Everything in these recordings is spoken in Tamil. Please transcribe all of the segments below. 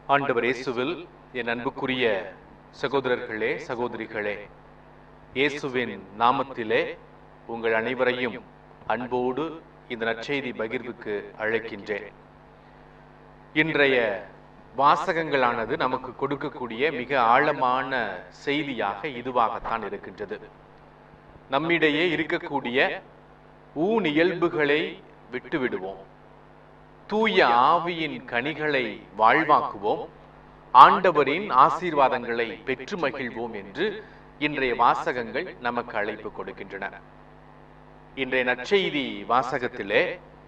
ஆண்டவர் இயேசுவில் என் அன்புக்குரிய சகோதரர்களே சகோதரிகளே இயேசுவின் நாமத்திலே உங்கள் அனைவரையும் அன்போடு இந்த நற்செய்தி பகிர்வுக்கு அழைக்கின்றேன் இன்றைய வாசகங்களானது நமக்கு கொடுக்கக்கூடிய மிக ஆழமான செய்தியாக இதுவாகத்தான் இருக்கின்றது நம்மிடையே இருக்கக்கூடிய ஊன் இயல்புகளை விட்டுவிடுவோம் தூய ஆவியின் கனிகளை வாழ்வாக்குவோம் ஆண்டவரின் ஆசீர்வாதங்களை பெற்று மகிழ்வோம் என்று இன்றைய வாசகங்கள் நமக்கு அழைப்பு கொடுக்கின்றன இன்றைய நற்செய்தி வாசகத்திலே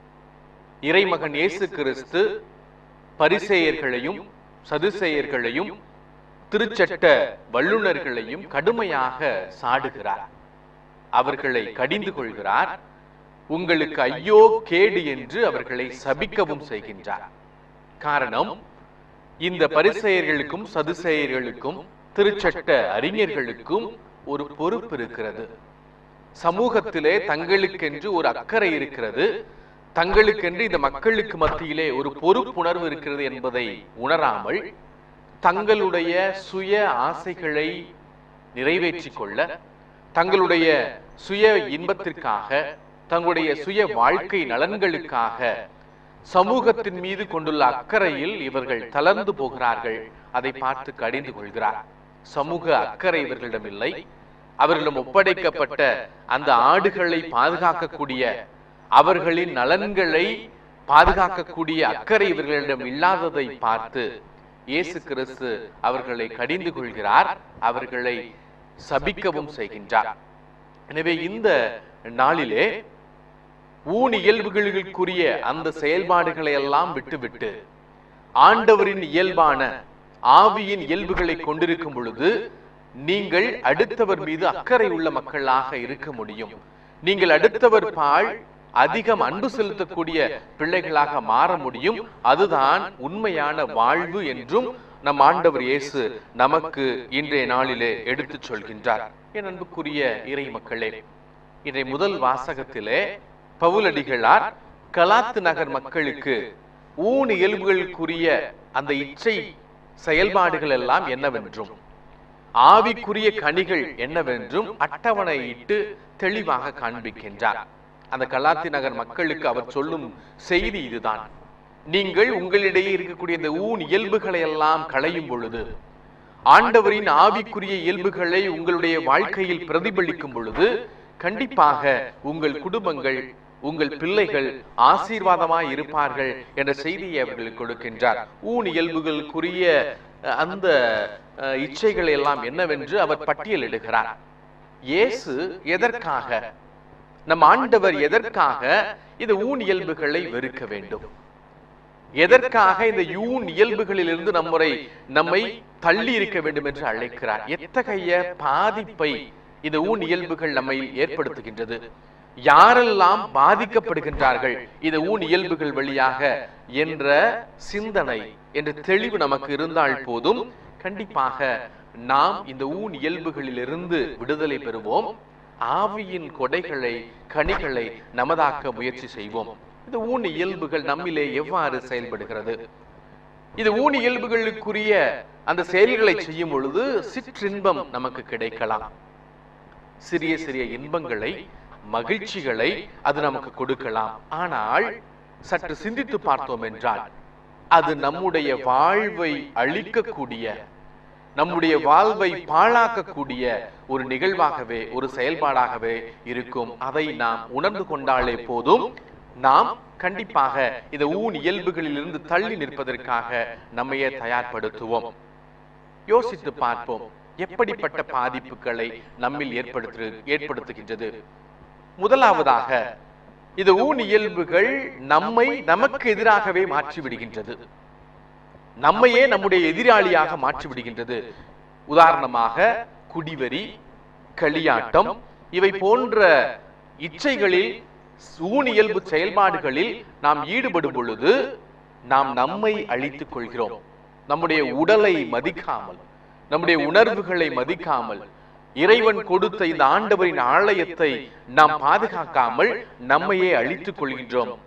இறைமகன் இயேசு கிறிஸ்து பரிசேயர்களையும் சதுசேயர்களையும் திருச்சட்ட வல்லுநர்களையும் கடுமையாக சாடுகிறார் அவர்களை கடிந்து கொள்கிறார் உங்களுக்கு ஐயோ கேடு என்று அவர்களை சபிக்கவும் செய்கின்றார் காரணம் இந்த பரிசெயர்களுக்கும் சதுசெயர்களுக்கும் திருச்சட்ட அறிஞர்களுக்கும் ஒரு பொறுப்பு இருக்கிறது சமூகத்திலே தங்களுக்கென்று ஒரு அக்கறை இருக்கிறது தங்களுக்கென்று இந்த மக்களுக்கு மத்தியிலே ஒரு பொறுப்புணர்வு இருக்கிறது என்பதை உணராமல் தங்களுடைய சுய ஆசைகளை நிறைவேற்றிக் கொள்ள தங்களுடைய சுய இன்பத்திற்காக தங்களுடைய சுய வாழ்க்கை நலன்களுக்காக சமூகத்தின் மீது கொண்டுள்ள அக்கறையில் இவர்கள் தளர்ந்து போகிறார்கள் அதை பார்த்து கடிந்து கொள்கிறார் சமூக அக்கறை இவர்களிடம் இல்லை அவர்களிடம் ஒப்படைக்கப்பட்ட அந்த ஆடுகளை பாதுகாக்கக்கூடிய அவர்களின் நலன்களை பாதுகாக்கக்கூடிய அக்கறை இவர்களிடம் இல்லாததை பார்த்து இயேசு கிறிஸ்து அவர்களை கடிந்து கொள்கிறார் அவர்களை சபிக்கவும் செய்கின்றார் எனவே இந்த நாளிலே ஊன் இயல்புகளுக்குரிய அந்த செயல்பாடுகளை எல்லாம் விட்டுவிட்டு ஆண்டவரின் இயல்பான ஆவியின் இயல்புகளை கொண்டிருக்கும் பொழுது நீங்கள் அடுத்தவர் மீது அக்கறை உள்ள மக்களாக இருக்க முடியும் நீங்கள் அடுத்தவர் பால் அதிகம் அன்பு செலுத்தக்கூடிய பிள்ளைகளாக மாற முடியும் அதுதான் உண்மையான வாழ்வு என்றும் நம் ஆண்டவர் இயேசு நமக்கு இன்றைய நாளிலே எடுத்துச் சொல்கின்றார் என் அன்புக்குரிய இறை மக்களே இன்றைய முதல் வாசகத்திலே பவுலடிகளார் கலாத்து நகர் மக்களுக்கு ஊன் இயல்புகளுக்குரிய அந்த இச்சை செயல்பாடுகள் எல்லாம் என்னவென்றும் ஆவிக்குரிய கனிகள் என்னவென்றும் அட்டவணையிட்டு தெளிவாக காண்பிக்கின்றார் அந்த கலாத்தி நகர் மக்களுக்கு அவர் சொல்லும் செய்தி இதுதான் நீங்கள் உங்களிடையே இருக்கக்கூடிய இந்த ஊன் இயல்புகளை எல்லாம் களையும் பொழுது ஆண்டவரின் ஆவிக்குரிய இயல்புகளை உங்களுடைய வாழ்க்கையில் பிரதிபலிக்கும் பொழுது கண்டிப்பாக உங்கள் குடும்பங்கள் உங்கள் பிள்ளைகள் ஆசீர்வாதமாய் இருப்பார்கள் என்ற செய்தியை அவர்களுக்கு கொடுக்கின்றார் ஊன் இயல்புகளுக்குரிய அந்த இச்சைகள் எல்லாம் என்னவென்று அவர் பட்டியலிடுகிறார் இயேசு எதற்காக நம் ஆண்டவர் எதற்காக இந்த ஊன் இயல்புகளை வெறுக்க வேண்டும் எதற்காக இந்த யூன் இயல்புகளிலிருந்து நம்மை நம்மை தள்ளி இருக்க வேண்டும் என்று அழைக்கிறார் எத்தகைய பாதிப்பை இந்த ஊன் இயல்புகள் நம்மை ஏற்படுத்துகின்றது யாரெல்லாம் பாதிக்கப்படுகின்றார்கள் இந்த ஊன் இயல்புகள் வழியாக என்ற சிந்தனை என்ற தெளிவு நமக்கு இருந்தால் போதும் கண்டிப்பாக நாம் இந்த ஊன் இயல்புகளிலிருந்து விடுதலை பெறுவோம் ஆவியின் கொடைகளை கனிகளை நமதாக்க முயற்சி செய்வோம் இந்த ஊன் இயல்புகள் நம்மிலே எவ்வாறு செயல்படுகிறது இது ஊன் இயல்புகளுக்குரிய அந்த செயல்களை செய்யும் பொழுது சிற்றின்பம் நமக்கு கிடைக்கலாம் சிறிய சிறிய இன்பங்களை மகிழ்ச்சிகளை அது நமக்கு கொடுக்கலாம் ஆனால் சற்று சிந்தித்து பார்த்தோம் என்றால் அது நம்முடைய வாழ்வை அழிக்கக்கூடிய நம்முடைய வாழ்வை பாழாக்கக்கூடிய ஒரு நிகழ்வாகவே ஒரு செயல்பாடாகவே இருக்கும் அதை நாம் உணர்ந்து கொண்டாலே போதும் நாம் கண்டிப்பாக இந்த ஊன் இயல்புகளிலிருந்து தள்ளி நிற்பதற்காக நம்மையே தயார்படுத்துவோம் யோசித்து பார்ப்போம் எப்படிப்பட்ட பாதிப்புகளை நம்மில் ஏற்படுத்து ஏற்படுத்துகின்றது முதலாவதாக இந்த ஊன் இயல்புகள் நம்மை நமக்கு எதிராகவே மாற்றி விடுகின்றது நம்மையே நம்முடைய எதிராளியாக மாற்றி விடுகின்றது உதாரணமாக குடிவெறி களியாட்டம் இவை போன்ற இச்சைகளில் ஊன் இயல்பு செயல்பாடுகளில் நாம் ஈடுபடும் பொழுது நாம் நம்மை அழித்துக் கொள்கிறோம் நம்முடைய உடலை மதிக்காமல் நம்முடைய உணர்வுகளை மதிக்காமல் இறைவன் கொடுத்த இந்த ஆண்டவரின் ஆலயத்தை நாம் பாதுகாக்காமல் நம்மையே அழித்துக் கொள்கின்றோம்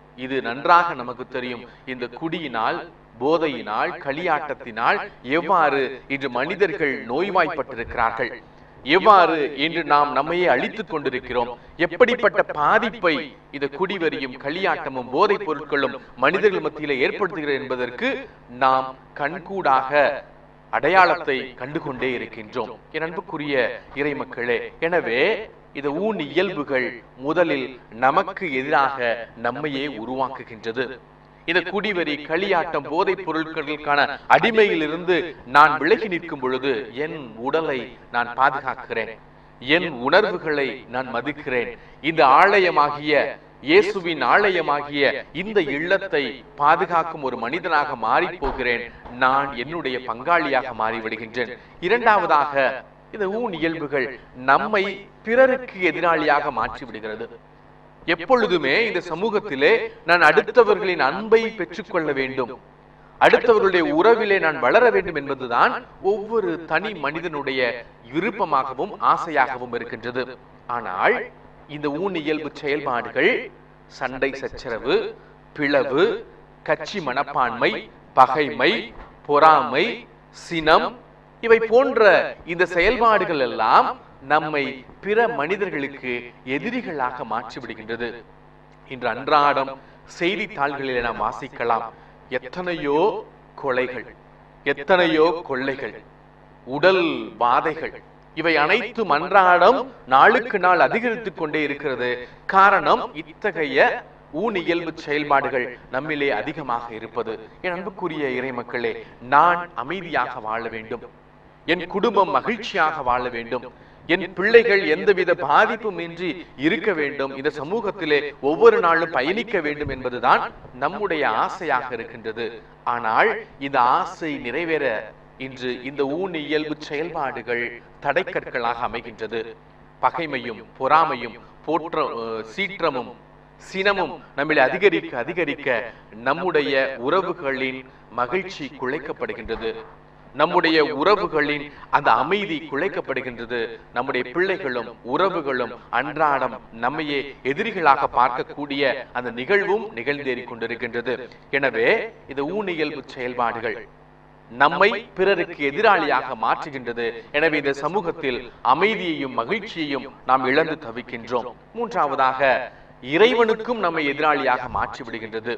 இது நன்றாக நமக்கு தெரியும் இந்த குடியினால் போதையினால் களியாட்டத்தினால் எவ்வாறு இன்று மனிதர்கள் நோய்வாய்ப்பட்டிருக்கிறார்கள் எவ்வாறு இன்று நாம் நம்மையே அழித்துக் கொண்டிருக்கிறோம் எப்படிப்பட்ட பாதிப்பை இந்த குடிவரியும் களியாட்டமும் போதைப் பொருட்களும் மனிதர்கள் மத்தியிலே ஏற்படுத்துகிறது என்பதற்கு நாம் கண்கூடாக அடையாளத்தை கண்டுகொண்டே இருக்கின்றோம் என் அன்புக்குரிய இறை மக்களே எனவே இந்த ஊன் இயல்புகள் முதலில் நமக்கு எதிராக நம்மையே உருவாக்குகின்றது இந்த குடிவரி களியாட்டம் போதைப் பொருட்களுக்கான அடிமையிலிருந்து நான் விலகி நிற்கும் பொழுது என் உடலை நான் பாதுகாக்கிறேன் என் உணர்வுகளை நான் மதிக்கிறேன் இந்த ஆலயமாகிய இயேசுவின் ஆலயமாகிய இந்த இல்லத்தை பாதுகாக்கும் ஒரு மனிதனாக மாறி போகிறேன் நான் என்னுடைய பங்காளியாக மாறிவிடுகின்றேன் இரண்டாவதாக இந்த ஊன் இயல்புகள் நம்மை பிறருக்கு எதிராளியாக மாற்றி விடுகிறது எப்பொழுதுமே இந்த சமூகத்திலே நான் அடுத்தவர்களின் அன்பை பெற்றுக்கொள்ள வேண்டும் அடுத்தவர்களுடைய உறவிலே நான் வளர வேண்டும் என்பதுதான் ஒவ்வொரு தனி மனிதனுடைய விருப்பமாகவும் ஆசையாகவும் இருக்கின்றது ஆனால் இந்த ஊன் இயல்பு செயல்பாடுகள் சண்டை சச்சரவு பிளவு கட்சி மனப்பான்மை பகைமை பொறாமை சினம் இவை போன்ற இந்த செயல்பாடுகள் எல்லாம் நம்மை பிற மனிதர்களுக்கு எதிரிகளாக மாற்றி விடுகின்றது இன்று அன்றாடம் செய்தித்தாள்களில் நாம் வாசிக்கலாம் எத்தனையோ கொலைகள் எத்தனையோ கொள்ளைகள் உடல் பாதைகள் இவை அனைத்தும் அன்றாடம் நாளுக்கு நாள் அதிகரித்துக் கொண்டே இருக்கிறது காரணம் இத்தகைய ஊன் இயல்பு செயல்பாடுகள் நம்மிலே அதிகமாக இருப்பது என் அன்புக்குரிய இறை மக்களே நான் அமைதியாக வாழ வேண்டும் என் குடும்பம் மகிழ்ச்சியாக வாழ வேண்டும் என் பிள்ளைகள் எந்தவித பாதிப்பும் இன்றி இருக்க வேண்டும் இந்த சமூகத்திலே ஒவ்வொரு நாளும் பயணிக்க வேண்டும் என்பதுதான் நம்முடைய ஆசையாக இருக்கின்றது ஆனால் இந்த ஆசை நிறைவேற இன்று இந்த ஊன் இயல்பு செயல்பாடுகள் தடைக்கற்களாக அமைகின்றது பகைமையும் பொறாமையும் போற்ற அஹ், சீற்றமும் சினமும் நம்மில் அதிகரிக்க அதிகரிக்க நம்முடைய உறவுகளின் மகிழ்ச்சி குலைக்கப்படுகின்றது நம்முடைய உறவுகளின் அந்த அமைதி குலைக்கப்படுகின்றது நம்முடைய பிள்ளைகளும் உறவுகளும் அன்றாடம் நம்மையே எதிரிகளாக பார்க்கக்கூடிய அந்த நிகழ்வும் நிகழ்ந்தேறிக் கொண்டிருக்கின்றது எனவே இந்த ஊனியல்பு செயல்பாடுகள் நம்மை பிறருக்கு எதிராளியாக மாற்றுகின்றது எனவே இந்த சமூகத்தில் அமைதியையும் மகிழ்ச்சியையும் நாம் இழந்து தவிக்கின்றோம் மூன்றாவதாக இறைவனுக்கும் நம்மை எதிராளியாக மாற்றி விடுகின்றது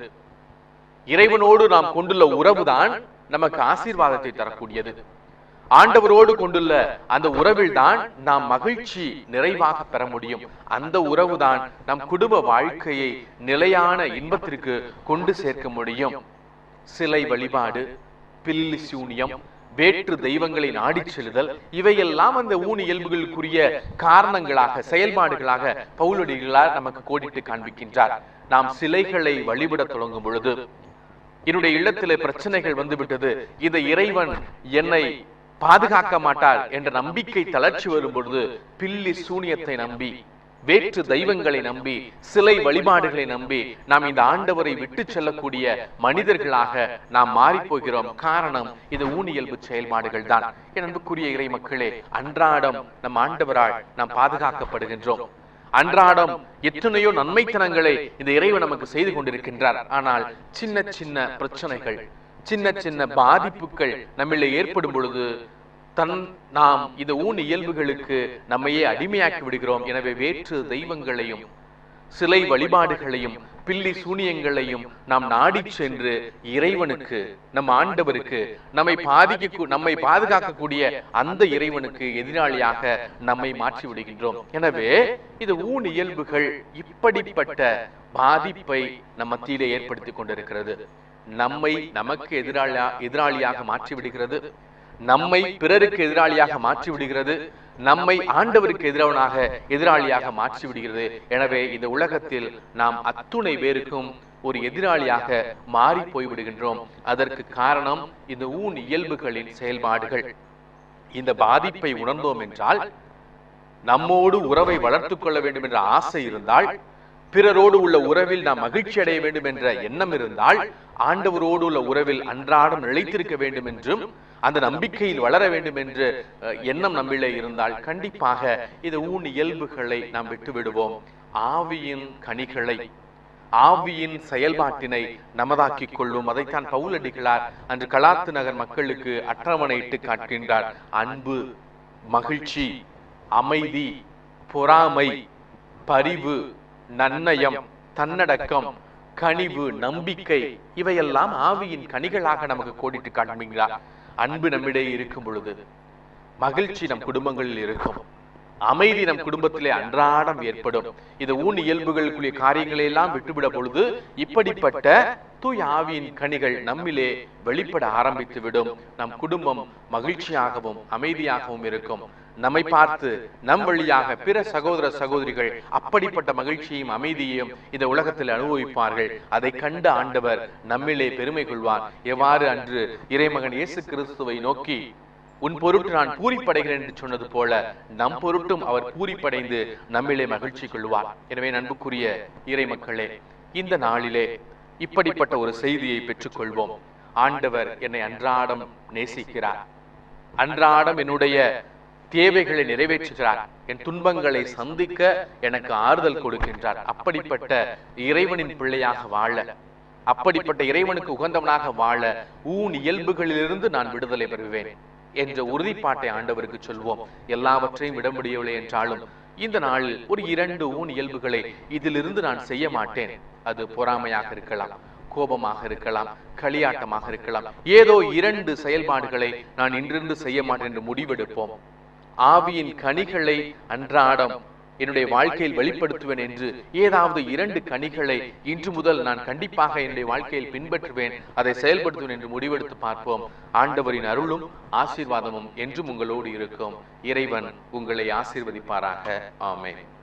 இறைவனோடு நாம் கொண்டுள்ள உறவுதான் நமக்கு ஆசீர்வாதத்தை தரக்கூடியது ஆண்டவரோடு கொண்டுள்ள அந்த உறவில் தான் நாம் மகிழ்ச்சி நிறைவாக பெற முடியும் அந்த உறவுதான் நம் குடும்ப வாழ்க்கையை நிலையான இன்பத்திற்கு கொண்டு சேர்க்க முடியும் சிலை வழிபாடு பில்லி சூனியம் வேற்று தெய்வங்களை நாடிச் செல்லுதல் இவையெல்லாம் அந்த ஊன் இயல்புகளுக்குரிய காரணங்களாக செயல்பாடுகளாக பவுலடிகளார் நமக்கு கோடிட்டு காண்பிக்கின்றார் நாம் சிலைகளை வழிபட தொடங்கும் பொழுது என்னுடைய இல்லத்திலே பிரச்சனைகள் வந்துவிட்டது இந்த இறைவன் என்னை பாதுகாக்க மாட்டார் என்ற நம்பிக்கை தளர்ச்சி வரும் பொழுது பில்லி சூனியத்தை நம்பி வேற்று தெய்வங்களை நம்பி சிலை வழிபாடுகளை நம்பி நாம் இந்த ஆண்டவரை விட்டு செல்லக்கூடிய மனிதர்களாக நாம் மாறிப் போகிறோம் காரணம் இது ஊனியல்பு செயல்பாடுகள் தான் என் அன்புக்குரிய இறை மக்களே அன்றாடம் நம் ஆண்டவரால் நாம் பாதுகாக்கப்படுகின்றோம் அன்றாடம் எத்தனையோ நன்மைத்தனங்களை இந்த இறைவன் நமக்கு செய்து கொண்டிருக்கின்றார் ஆனால் சின்ன சின்ன பிரச்சனைகள் சின்ன சின்ன பாதிப்புகள் நம்மிலே ஏற்படும் பொழுது தன் நாம் இந்த ஊன் இயல்புகளுக்கு நம்மையே அடிமையாக்கி விடுகிறோம் எனவே வேற்று தெய்வங்களையும் சிலை வழிபாடுகளையும் பில்லி சூனியங்களையும் நாம் நாடிச் சென்று இறைவனுக்கு நம் ஆண்டவருக்கு நம்மை பாதிக்க நம்மை பாதுகாக்கக்கூடிய அந்த இறைவனுக்கு எதிராளியாக நம்மை மாற்றி விடுகின்றோம் எனவே இது ஊன் இயல்புகள் இப்படிப்பட்ட பாதிப்பை நம் மத்தியிலே ஏற்படுத்திக் கொண்டிருக்கிறது நம்மை நமக்கு எதிராளியா எதிராளியாக மாற்றி விடுகிறது நம்மை பிறருக்கு எதிராளியாக மாற்றி விடுகிறது நம்மை ஆண்டவருக்கு எதிரானாக எதிராளியாக மாற்றி விடுகிறது எனவே இந்த உலகத்தில் நாம் அத்துணை பேருக்கும் ஒரு எதிராளியாக மாறி போய்விடுகின்றோம் அதற்கு காரணம் இந்த ஊன் இயல்புகளின் செயல்பாடுகள் இந்த பாதிப்பை உணர்ந்தோம் என்றால் நம்மோடு உறவை வளர்த்துக் கொள்ள வேண்டும் என்ற ஆசை இருந்தால் பிறரோடு உள்ள உறவில் நாம் மகிழ்ச்சி அடைய வேண்டும் என்ற எண்ணம் இருந்தால் ஆண்டவரோடு உள்ள உறவில் அன்றாடம் நிலைத்திருக்க வேண்டும் என்றும் அந்த நம்பிக்கையில் வளர வேண்டும் என்று அஹ், எண்ணம் நம்மிலே இருந்தால் கண்டிப்பாக இது ஊன் இயல்புகளை நாம் விட்டு விடுவோம் ஆவியின் கனிகளை ஆவியின் செயல்பாட்டினை நமதாக்கிக் கொள்ளும் அதைத்தான் பவுலடிகளார் அன்று கலாத்து நகர் மக்களுக்கு அட்டவணையிட்டு காட்டுகின்றார் அன்பு மகிழ்ச்சி அமைதி பொறாமை பரிவு நன்னயம் தன்னடக்கம் கனிவு நம்பிக்கை இவையெல்லாம் ஆவியின் கனிகளாக நமக்கு கோடிட்டு காண்பிக்கிறார் அன்பு நம்மிடையே இருக்கும் பொழுது மகிழ்ச்சி நம் குடும்பங்களில் இருக்கும் அமைதி நம் குடும்பத்திலே அன்றாடம் ஏற்படும் இது ஊன் இயல்புகளுக்குரிய காரியங்களை எல்லாம் விட்டுவிட பொழுது இப்படிப்பட்ட தூய் ஆவியின் கனிகள் நம்மிலே வெளிப்பட ஆரம்பித்து விடும் நம் குடும்பம் மகிழ்ச்சியாகவும் அமைதியாகவும் இருக்கும் நம்மை பார்த்து நம் வழியாக பிற சகோதர சகோதரிகள் அப்படிப்பட்ட மகிழ்ச்சியையும் அமைதியையும் இந்த உலகத்தில் அனுபவிப்பார்கள் அதை கண்ட ஆண்டவர் நம்மிலே பெருமை கொள்வார் எவ்வாறு அன்று இறைமகன் இயேசு கிறிஸ்துவை நோக்கி உன் பொருட்டு நான் பூரிப்படைகிறேன் என்று சொன்னது போல நம் பொருட்டும் அவர் பூரிப்படைந்து நம்மிலே மகிழ்ச்சி கொள்வார் எனவே நண்புக்குரிய இறை மக்களே இந்த நாளிலே இப்படிப்பட்ட ஒரு செய்தியை பெற்றுக்கொள்வோம் ஆண்டவர் என்னை அன்றாடம் நேசிக்கிறார் அன்றாடம் என்னுடைய தேவைகளை நிறைவேற்றுகிறார் என் துன்பங்களை சந்திக்க எனக்கு ஆறுதல் கொடுக்கின்றார் அப்படிப்பட்ட இறைவனின் பிள்ளையாக வாழ அப்படிப்பட்ட இறைவனுக்கு உகந்தவனாக வாழ ஊன் இயல்புகளிலிருந்து நான் விடுதலை பெறுவேன் என்ற உறுதிப்பாட்டை ஆண்டவருக்கு சொல்வோம் எல்லாவற்றையும் விட முடியவில்லை என்றாலும் இந்த நாளில் ஒரு இரண்டு ஊன் இயல்புகளை இதிலிருந்து நான் செய்ய மாட்டேன் அது பொறாமையாக இருக்கலாம் கோபமாக இருக்கலாம் களியாட்டமாக இருக்கலாம் ஏதோ இரண்டு செயல்பாடுகளை நான் இன்றிருந்து செய்ய மாட்டேன் என்று முடிவெடுப்போம் ஆவியின் கனிகளை அன்றாடம் என்னுடைய வாழ்க்கையில் வெளிப்படுத்துவேன் என்று ஏதாவது இரண்டு கனிகளை இன்று முதல் நான் கண்டிப்பாக என்னுடைய வாழ்க்கையில் பின்பற்றுவேன் அதை செயல்படுத்துவேன் என்று முடிவெடுத்து பார்ப்போம் ஆண்டவரின் அருளும் ஆசீர்வாதமும் என்றும் உங்களோடு இருக்கும் இறைவன் உங்களை ஆசீர்வதிப்பாராக ஆமென்